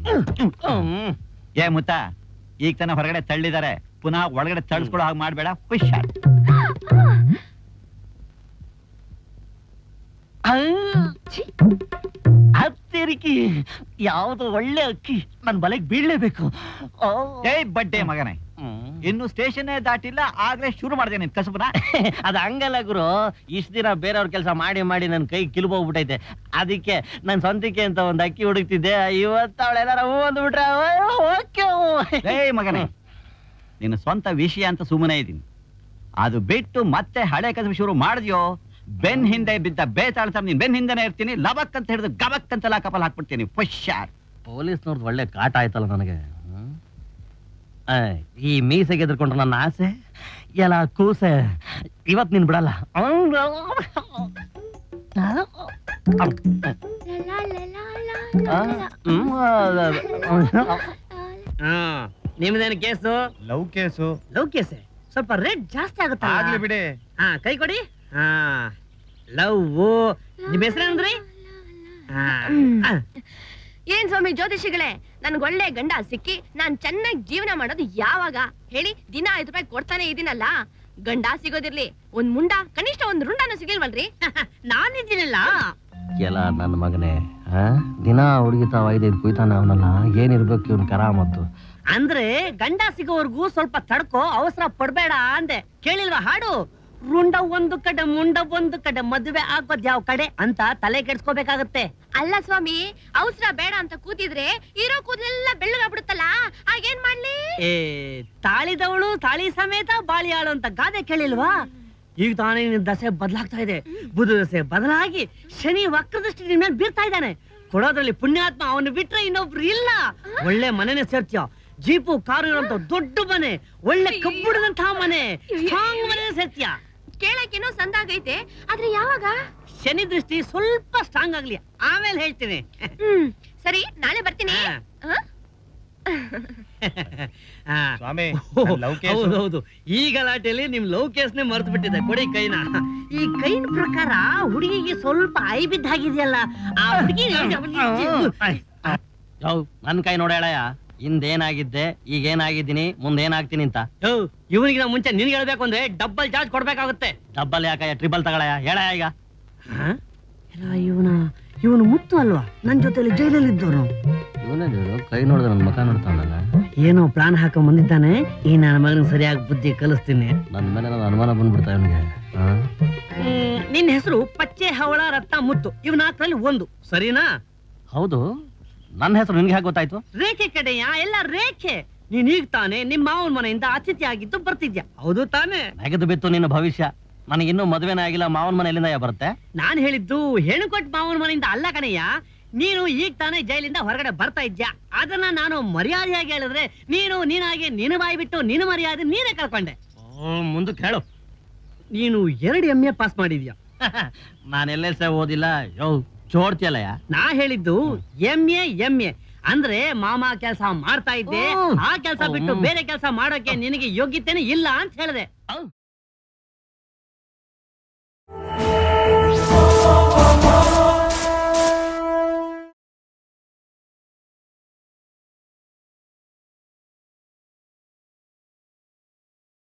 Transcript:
ಹ್ಮ್. ಏ ಮುತ್ತ ಈಗ ತನ ಹೊರಗಡೆ ತಳ್ಳಿದಾರೆ ಪುನಃ ಒಳಗಡೆ ತಳ್ಸ್ಕೊಳ್ಳೋ ಹಾಗೆ ಮಾಡ್ಬೇಡ ಹುಷಾರ್ ಅತ್ತೇರಿಕಿ ಯಾವ್ದು ಒಳ್ಳೆ ಅಕ್ಕಿ ನನ್ ಬಲೆಗ್ ಬೀಳ್ಲೇಬೇಕು ಓ. ಏಯ್ ಬಡ್ಡೆ ಮಗನೇ ಹ್ಮ್. ಇನ್ನು ಸ್ಟೇಷನ್ ದಾಟಿಲ್ಲ ಆಗ್ಲೇ ಶುರು ಮಾಡಿದೆ ನಿನ್ ಕಸಬನ ಅದ ಹಂಗಲ್ಲ ಗುರು ಇಷ್ಟ ದಿನ ಬೇರೆಯವ್ರ ಕೆಲಸ ಮಾಡಿ ಮಾಡಿ ನನ್ ಕೈ ಕಿಲ್ಬೋಗ್ಬಿಟ್ಟೈತೆ ಅದಕ್ಕೆ ನನ್ ಸ್ವಂತಕ್ಕೆ ಅಂತ ಒಂದ್ ಅಕ್ಕಿ ಹುಡುಕ್ತಿದ್ದೆ ಇವತ್ತು ಅವಳೆಲ್ಲಾರ ಹೂ ಅಂದ್ಬಿಟ್ರೆ ಓಕೆ ಏಯ್ ಮಗನೇ ನಿನ್ನ ಸ್ವಂತ ವಿಷಯ ಅಂತ ಸುಮ್ಮನೆ ಇದ್ದೀನಿ ಅದು ಬಿಟ್ಟು ಮತ್ತೆ ಹಳೆ ಕಸಬು ಶುರು ಮಾಡಿದ್ಯೋ ಬೆನ್ ಹಿಂದೆ ಬಿದ್ದ ಬೇತಾಳ್ತ ನೀನ್ ಬೆನ್ ಹಿಂದೆನೆ ಇರ್ತೀನಿ ಲಬಕ್ ಅಂತ ಹಿಡಿದು ಗಬಕ್ ಅಂತ ಲಾಕಪಲ್ ಹಾಕ್ಬಿಡ್ತೀನಿ ಹುಷಾರ್ ಪೊಲೀಸ್ನವ್ರದ್ದು ಒಳ್ಳೆ ಕಾಟ ಆಯ್ತಲ್ಲ ನನಗೆ ಹ್ಮ್? ಆ, ಈ ಮೀಸೆಗೆ ಎದ್ರುಕೊಂಡ್ರೆ ನನ್ನ ಆಸೆ ಎಲ್ಲ ಕೂಸೆ ಇವತ್ ನೀನ್ ಬಿಡಲ್ಲ ಆ, ಹ್ಮ್, ನಿಮ್ದೇನು ಕೇಸು ಲವ್ ಕೇಸು ಲವ್ ಕೇಸೆ ಸ್ವಲ್ಪ ರೇಟ್ ಜಾಸ್ತಿ ಆಗುತ್ತೆ ಆಗ್ಲಿ ಬಿಡಿ ಹಾ ಕೈ ಕೊಡಿ ಹಾ ಲವ್ ನಿಮ್ ಹೆಸರೇನಂದ್ರಿ ಹಾ, ಆ, ಏನ್ ಸ್ವಾಮಿ ಜ್ಯೋತಿಷಿಗಳೇ ನನ್ಗೆ ಒಳ್ಳೆ ಗಂಡ ಸಿಕ್ಕಿ ನಾನ್ ಚೆನ್ನಾಗಿ ಜೀವನ ಮಾಡೋದು ಯಾವಾಗ ಹೇಳಿ ದಿನ ಐದು ರೂಪಾಯಿ ಕೊಡ್ತಾನೆ ಇದೀನಲ್ಲ ಗಂಡ ಸಿಗೋದಿರ್ಲಿ ಒಂದ್ ಮುಂಡ ಕನಿಷ್ಠ ಒಂದ್ ರುಂಡನ ಸಿಗಿಲ್ವಲ್ರಿ ನಾನಿದ್ದೀನಲ್ಲ ಎಲ್ಲ ನನ್ನ ಮಗನೇ ದಿನ ಹುಡುಗಿ ತಾವ ಐದೈದು ಕುಯ್ತಾನೆ ಅವನಲ್ಲ ಏನಿರ್ಬೇಕು ಇವನ್ ಕರಾಮತ್ತು ಅಂದ್ರೆ ಗಂಡ ಸಿಗೋವರ್ಗೂ ಸ್ವಲ್ಪ ತಡ್ಕೋ ಅವಸರ ಪಡ್ಬೇಡ ಅಂದೆ ಕೇಳಿಲ್ವಾ ಹಾಡು ರುಂಡ ಒಂದು ಕಡೆ ಮುಂಡ ಒಂದು ಕಡೆ ಮದುವೆ ಆಗೋದ್ ಯಾವ ಕಡೆ ಅಂತ ತಲೆ ಕೆಡ್ಸ್ಕೋಬೇಕಾಗತ್ತೆ ಅಲ್ಲ ಸ್ವಾಮಿ ಅವಸರ ಬೇಡ ಅಂತ ಕೂತಿದ್ರೆ ಇರೋ ಕೂದಲೆಲ್ಲ ಬೆಳ್ಳಗಾಗ್ಬಿಡುತ್ತಲ್ಲ ಆಗೇನ್ ಮಾಡ್ಲಿ ಏ ತಾಳಿದವಳು ತಾಳಿ ಸಮೇತ ಬಾಳಿಯಾಳು ಅಂತ ಗಾದೆ ಕೇಳಿಲ್ವಾ ಈಗ ತಾನೇ ನಿನ್ ದಸೆ ಬದಲಾಗ್ತಾ ಇದೆ ಬುಧ ದಸೆ ಬದಲಾಗಿ ಶನಿ ವಕ್ರದೃಷ್ಟಿ ನಿನ್ ಮೇಲೆ ಬೀರ್ತಾ ಇದ್ದಾನೆ ಕೊಡೋದ್ರಲ್ಲಿ ಪುಣ್ಯಾತ್ಮ ಅವನು ಬಿಟ್ರೆ ಇನ್ನೊಬ್ರು ಇಲ್ಲ ಒಳ್ಳೆ ಮನೆನೇ ಸೇರ್ತೀಯ ಜೀಪು ಕಾರು ಇರೋಂತ ದೊಡ್ಡ ಮನೆ ಒಳ್ಳೆ ಕಬ್ಬಿಡದಂತಹ ಮನೆ ಸ್ಟ್ರಾಂಗ್ ಮನೆ ಸೇರ್ತೀಯ ಕೇಳಕ್ಕೇನೋ ಸಂದಾಗೈತೆ ಆದ್ರೆ ಯಾವಾಗ ಶನಿ ದೃಷ್ಟಿ ಸ್ವಲ್ಪ ಸ್ಟ್ರಾಂಗ್ ಆಗ್ಲಿ ಆಮೇಲೆ ಹೇಳ್ತೀನಿ ಹ್ಮ್ ಸರಿ ನಾಳೆ ಬರ್ತೀನಿ ಹಾ. ಹ? ಆ, ಸ್ವಾಮಿ ಲವ್ ಹೌದು ಕೇಸು ಹೌದು ಈ ಗಲಾಟೆಯಲ್ಲಿ ನಿಮ್ ಲವ್ ಕೇಸ್ನೇ ಮರ್ತು ಬಿಟ್ಟಿದೆ ಕೊಡಿ ಕೈನ ಈ ಕೈನ ಪ್ರಕಾರ ಹುಡುಗಿಗೆ ಸ್ವಲ್ಪ ಐ ಬಿದ್ದಾಗಿದೆಯಲ್ಲ ಆ ಹುಡುಗಿ ನನ್ ಕೈ ನೋಡೇಳಯ್ಯ ಹಿಂದೇನಾಗಿದ್ದೆ ಈಗ ಏನಾಗಿದ್ದೀನಿ ಮುಂದೇನಾಗ್ತೀನಿ ಅಂತ ಇವನಿಗೆ ಮುಂಚೆ ನಿನ್ಗೆ ಹೇಳ್ಬೇಕು ಅಂದ್ರೆ ಡಬ್ಬಲ್ ಚಾರ್ಜ್ ಕೊಡ್ಬೇಕಾಗುತ್ತೆ ಡಬ್ಬಲ್ ಯಾಕಯ್ಯ ಟ್ರಿಬಲ್ ತಗೊಳಯ್ಯ ಹೇಳಯ್ಯ ಈಗ ಇವನ ಇವನು ಮುತ್ತು ಅಲ್ವಾ ನನ್ ಜೊತೆಲಿ ಜೈಲಲ್ಲಿ ಇದ್ದವನು ಇವನೇ ಕೈ ನೋಡಿದ್ರೆ ನನ್ನ ಮಕ ನೋಡ್ತಾನಲ್ಲ ಏನೋ ಪ್ಲಾನ್ ಹಾಕೊಂಡ್ ಬಂದಿದ್ದಾನೆ ಈ ನನ್ನ ಮಗನ ಸರಿಯಾಗಿ ಬುದ್ಧಿ ಕಲಿಸ್ತೀನಿ ನನ್ನ ಮೇಲೆ ನನ್ನ ಅನುಮಾನ ಬಂದ್ಬಿಡ್ತಾ ಇವನಿಗೆ ನಿನ್ನ ಹೆಸರು ಪಚ್ಚೆ ಹವಳ ರತ್ನ ಮುತ್ತು ಇವ್ ನಾಲ್ಕರಲ್ಲಿ ಒಂದು ಸರಿನಾ ಹೌದು ನನ್ನ ಹೆಸರು ನಿನ್ಗೆ ಹೇಗೆ ಗೊತ್ತಾಯ್ತು ರೇಖೆ ಕಡೆಯ ಎಲ್ಲ ರೇಖೆ ನೀನ್ ಈಗ ತಾನೇ ನಿಮ್ಮ ಮಾವನ ಮನೆಯಿಂದ ಅತಿಥಿ ಆಗಿದ್ದು ಬರ್ತಿದ್ಯಾ ಹೌದು ತಾನೇ ನೆಗೆದು ಬಿತ್ತು ನಿನ್ನ ಭವಿಷ್ಯ ನನಗಿನ್ನೂ ಮದುವೆನೇ ಆಗಿಲ್ಲ ಮಾವನ ಮನೆಯಲ್ಲಿಂದ ಬರುತ್ತೆ ನಾನ್ ಹೇಳಿದ್ದು ಹೆಣ್ಣು ಕೊಟ್ಟು ಮಾವನ ಮನೆಯಿಂದ ಅಲ್ಲ ಕಣಯ್ಯ ನೀನು ಈಗ ತಾನೇ ಜೈಲಿಂದ ಹೊರಗಡೆ ಬರ್ತಾ ಇದ್ಯಾ ಅದನ್ನ ನಾನು ಮರ್ಯಾದೆಯಾಗಿ ಹೇಳಿದ್ರೆ ನೀನು ನೀನಾಗೆ ನಿನ್ನ ಬಾಯಿ ಬಿಟ್ಟು ನಿನ್ನ ಮರ್ಯಾದೆ ನೀನೇ ಕಳ್ಕೊಂಡೆ ಮುಂದಕ್ಕೆ ಹೇಳು ನೀನು ಎರಡು ಎಂ ಎ ಪಾಸ್ ಮಾಡಿದ್ಯಾ ನಾನು ಎಲ್ ಎಸ್ ಓದಿಲ್ಲ ಯೋ ಜೋಡ್ತಿಯಲ್ಲಯ್ಯ ನಾ ಹೇಳಿದ್ದು ಎಂ ಎ ಎಂ ಎ ಅಂದ್ರೆ ಮಾಮ ಕೆಲಸ ಮಾಡ್ತಾ ಇದ್ದೆ ಆ ಕೆಲಸ ಬಿಟ್ಟು ಬೇರೆ ಕೆಲಸ ಮಾಡೋಕೆ ನಿನಗೆ ಯೋಗ್ಯತೆನೇ ಇಲ್ಲ ಅಂತ ಹೇಳಿದೆ